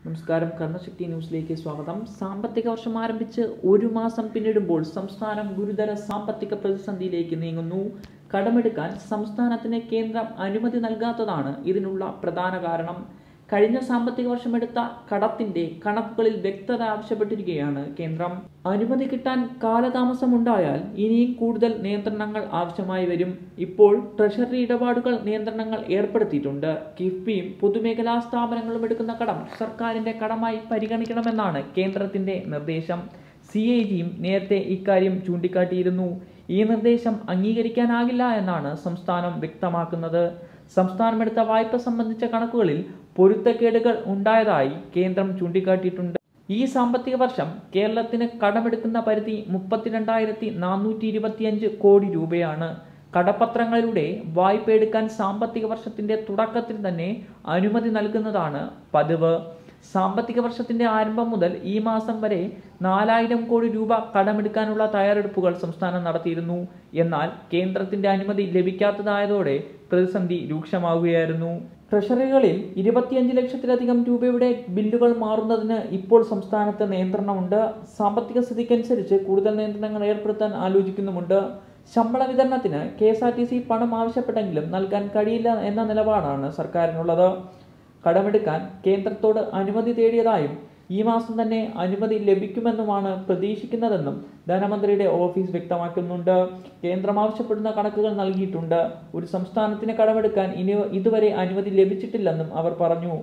നമസ്കാരം കർണശക്തി ന്യൂസിലേക്ക് സ്വാഗതം സാമ്പത്തിക വർഷം ആരംഭിച്ച് ഒരു മാസം പിന്നിടുമ്പോൾ സംസ്ഥാനം ഗുരുതര സാമ്പത്തിക പ്രതിസന്ധിയിലേക്ക് നീങ്ങുന്നു കടമെടുക്കാൻ സംസ്ഥാനത്തിന് കേന്ദ്രം അനുമതി നൽകാത്തതാണ് ഇതിനുള്ള പ്രധാന കാരണം കഴിഞ്ഞ സാമ്പത്തിക വർഷം എടുത്ത കടത്തിന്റെ കണക്കുകളിൽ വ്യക്തത ആവശ്യപ്പെട്ടിരിക്കുകയാണ് കേന്ദ്രം അനുമതി കിട്ടാൻ കാലതാമസമുണ്ടായാൽ ഇനിയും കൂടുതൽ നിയന്ത്രണങ്ങൾ ആവശ്യമായി വരും ഇപ്പോൾ ട്രഷറി ഇടപാടുകൾ നിയന്ത്രണങ്ങൾ ഏർപ്പെടുത്തിയിട്ടുണ്ട് കിഫ്ബിയും പൊതുമേഖലാ സ്ഥാപനങ്ങളും എടുക്കുന്ന കടം സർക്കാരിന്റെ കടമായി പരിഗണിക്കണമെന്നാണ് കേന്ദ്രത്തിന്റെ നിർദ്ദേശം സി എ ജിയും നേരത്തെ ഇക്കാര്യം ചൂണ്ടിക്കാട്ടിയിരുന്നു ഈ നിർദ്ദേശം അംഗീകരിക്കാനാകില്ല എന്നാണ് സംസ്ഥാനം വ്യക്തമാക്കുന്നത് സംസ്ഥാനമെടുത്ത വായ്പ സംബന്ധിച്ച കണക്കുകളിൽ പൊരുത്തക്കേടുകൾ ഉണ്ടായതായി കേന്ദ്രം ചൂണ്ടിക്കാട്ടിയിട്ടുണ്ട് ഈ സാമ്പത്തിക വർഷം കേരളത്തിന് കടമെടുക്കുന്ന പരിധി മുപ്പത്തിരണ്ടായിരത്തി നാനൂറ്റി ഇരുപത്തിയഞ്ച് കോടി രൂപയാണ് കടപ്പത്രങ്ങളിലൂടെ വായ്പ എടുക്കാൻ സാമ്പത്തിക വർഷത്തിന്റെ തുടക്കത്തിൽ തന്നെ അനുമതി നൽകുന്നതാണ് പതിവ് സാമ്പത്തിക വർഷത്തിന്റെ ആരംഭം മുതൽ ഈ മാസം വരെ നാലായിരം കോടി രൂപ കടമെടുക്കാനുള്ള തയ്യാറെടുപ്പുകൾ സംസ്ഥാനം നടത്തിയിരുന്നു എന്നാൽ കേന്ദ്രത്തിന്റെ അനുമതി ലഭിക്കാത്തതായതോടെ പ്രതിസന്ധി രൂക്ഷമാവുകയായിരുന്നു ട്രഷറികളിൽ ഇരുപത്തിയഞ്ച് ലക്ഷത്തിലധികം രൂപയുടെ ബില്ലുകൾ മാറുന്നതിന് ഇപ്പോൾ സംസ്ഥാനത്ത് നിയന്ത്രണമുണ്ട് സാമ്പത്തിക സ്ഥിതിക്കനുസരിച്ച് കൂടുതൽ നിയന്ത്രണങ്ങൾ ഏർപ്പെടുത്താൻ ആലോചിക്കുന്നുമുണ്ട് ശമ്പള വിതരണത്തിന് K S R T C പണം ആവശ്യപ്പെട്ടെങ്കിലും നൽകാൻ കഴിയില്ല എന്ന നിലപാടാണ് സർക്കാരിനുള്ളത് കടമെടുക്കാൻ കേന്ദ്രത്തോട് അനുമതി തേടിയതായും ഈ മാസം തന്നെ അനുമതി ലഭിക്കുമെന്നുമാണ് പ്രതീക്ഷിക്കുന്നതെന്നും ധനമന്ത്രിയുടെ ഓഫീസ് വ്യക്തമാക്കുന്നുണ്ട് കേന്ദ്രം ആവശ്യപ്പെടുന്ന കണക്കുകൾ നൽകിയിട്ടുണ്ട് ഒരു സംസ്ഥാനത്തിന് കടമെടുക്കാൻ ഇനി ഇതുവരെ അനുമതി ലഭിച്ചിട്ടില്ലെന്നും അവർ പറഞ്ഞു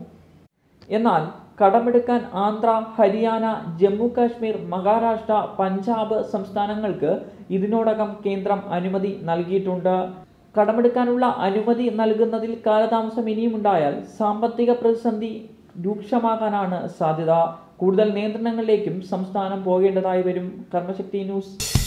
എന്നാൽ കടമെടുക്കാൻ ആന്ധ്ര ഹരിയാന ജമ്മു കാശ്മീർ മഹാരാഷ്ട്ര പഞ്ചാബ് സംസ്ഥാനങ്ങൾക്ക് ഇതിനോടകം കേന്ദ്രം അനുമതി നൽകിയിട്ടുണ്ട് കടമെടുക്കാനുള്ള അനുമതി നൽകുന്നതിൽ കാലതാമസം ഇനിയും ഉണ്ടായാൽ സാമ്പത്തിക പ്രതിസന്ധി രൂക്ഷമാകാനാണ് സാധ്യത കൂടുതൽ നിയന്ത്രണങ്ങളിലേക്കും സംസ്ഥാനം പോകേണ്ടതായി വരും കർമ്മശക്തി ന്യൂസ്